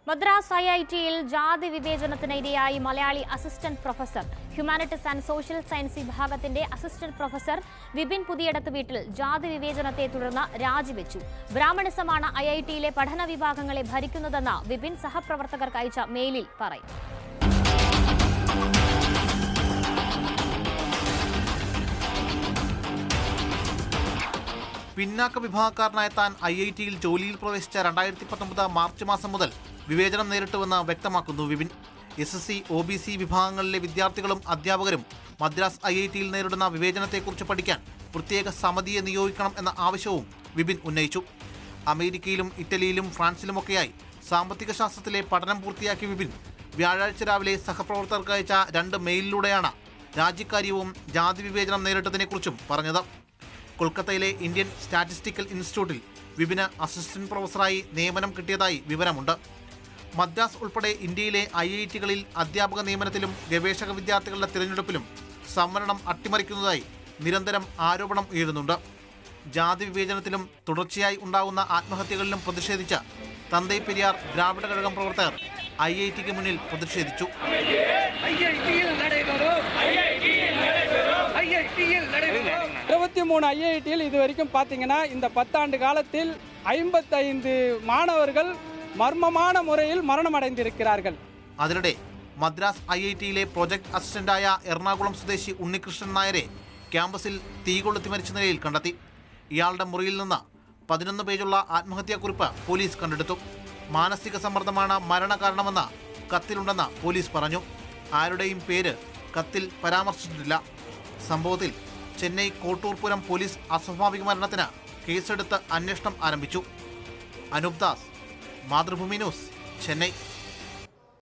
മദ്രാസ് ഐ ഐ ടിയിൽ ജാതി വിവേചനത്തിനിരയായി Malayali assistant professor humanities and social science വിഭാഗത്തിന്റെ അസിസ്റ്റന്റ് പ്രൊഫസർ വിപിൻ പുതിയടത്ത് വീട്ടിൽ ജാതി വിവേചനത്തെ തുടർന്ന് രാജിവെച്ചു ബ്രാഹ്മണിസമാണ് ഐ ഐ ടിയിലെ പഠന വിഭാഗങ്ങളെ ഭരിക്കുന്നതെന്ന് വിപിൻ സഹപ്രവർത്തകർക്ക് അയച്ച മെയിലിൽ പറയും പിന്നാക്ക വിഭാഗക്കാരനായ താൻ ഐ ഐ ടിയിൽ ജോലിയിൽ പ്രവേശിച്ച രണ്ടായിരത്തി പത്തൊമ്പത് മാർച്ച് മാസം മുതൽ വിവേചനം നേരിട്ടുവെന്ന് വ്യക്തമാക്കുന്നു Vipin S S C O B C വിഭാഗങ്ങളിലെ വിദ്യാർത്ഥികളും അധ്യാപകരും മദ്രാസ് ഐ ഐ ടിയിൽ നേരിടുന്ന വിവേചനത്തെക്കുറിച്ച് പഠിക്കാൻ പ്രത്യേക സമിതിയെ നിയോഗിക്കണം എന്ന ആവശ്യവും വിപിൻ ഉന്നയിച്ചു അമേരിക്കയിലും ഇറ്റലിയിലും ഫ്രാൻസിലുമൊക്കെയായി സാമ്പത്തിക ശാസ്ത്രത്തിലെ പഠനം പൂർത്തിയാക്കിയ വിപിൻ വ്യാഴാഴ്ച രാവിലെ സഹപ്രവർത്തകർക്ക് അയച്ച രണ്ട് മെയിലിലൂടെയാണ് രാജ്യക്കാര്യവും ജാതി വിവേചനം നേരിട്ടതിനെക്കുറിച്ചും പറഞ്ഞത് കൊൽക്കത്തയിലെ ഇന്ത്യൻ സ്റ്റാറ്റിസ്റ്റിക്കൽ ഇൻസ്റ്റിറ്റ്യൂട്ടിൽ വിപിന് അസിസ്റ്റന്റ് പ്രൊഫസറായി നിയമനം കിട്ടിയതായി വിവരമുണ്ട് മദ്രാസ് ഉൾപ്പെടെ ഇന്ത്യയിലെ ഐ ഐ ടികളിൽ അധ്യാപക നിയമനത്തിലും ഗവേഷക വിദ്യാർത്ഥികളുടെ തിരഞ്ഞെടുപ്പിലും സംവരണം അട്ടിമറിക്കുന്നതായി നിരന്തരം ആരോപണം ഉയരുന്നുണ്ട് ജാതി വിവേചനത്തിലും തുടർച്ചയായി ഉണ്ടാകുന്ന ആത്മഹത്യകളിലും പ്രതിഷേധിച്ച് തന്തൈ പെരിയാർ ദ്രാവിഡ കഴകം പ്രവർത്തകർ ഐ ഐ ടിക്ക് മുന്നിൽ പ്രതിഷേധിച്ചു ஐஐடியில் நடைபெறும் ஐஐடியில் நடைபெறும் இருபத்தி மூணு ஐஐடியில் இது வரைக்கும் பார்த்தீங்கன்னா இந்த பத்தாண்டு காலத்தில் ஐம்பத்தைந்து மாணவர்கள் மர்மமான முறையில் மரணம் அடைந்திருக்கிறார்கள் അതിനിടെ മദ്രാസ് ഐ ഐ ടിയിലെ പ്രോജക്ട് അസിസ്റ്റന്റായ എറണാകുളം സ്വദേശി ഉണ്ണികൃഷ്ണൻ നായരെ ക്യാമ്പസിൽ തീ കൊളുത്തി മരിച്ച നിലയിൽ കണ്ടെത്തി ഇയാളുടെ മുറിയിൽ നിന്ന് പതിനൊന്ന് പേജുള്ള ആത്മഹത്യാക്കുറിപ്പ് പോലീസ് കണ്ടെടുത്തു മാനസിക സമ്മർദ്ദമാണ് മരണകാരണമെന്ന് കത്തിലുണ്ടെന്ന് പോലീസ് പറഞ്ഞു ആരുടെയും പേര് കത്തിൽ പരാമർശിച്ചിട്ടില്ല സംഭവത്തിൽ ചെന്നൈ കോട്ടൂർപുരം പോലീസ് അസ്വാഭാവിക മരണത്തിന് കേസെടുത്ത് അന്വേഷണം ആരംഭിച്ചു അനൂപ് ദാസ് മാതൃഭൂമി ന്യൂസ് ചെന്നൈ